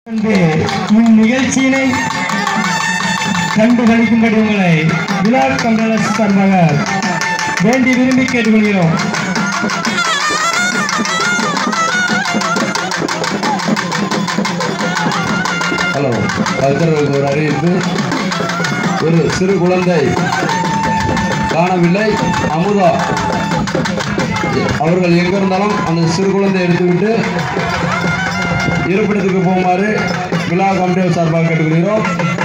வந்து இந்நிகழ்ச்சியினை கண்டு கழிக்கும்படி உங்களை விழா கம்பள சார்பாக வேண்டி விரும்பி கேட்டுக்கொள்கிறோம் ஹலோ பக்தர்களுக்கு ஒரு அறிவிப்பு ஒரு சிறு குழந்தை காணவில்லை அமுதா அவர்கள் எங்க இருந்தாலும் அந்த சிறு குழந்தை எடுத்துவிட்டு இருப்பிடத்துக்கு போகுமாறு விழா கமிட்டியார் சார்பாக கேட்டுக்கொள்கிறோம்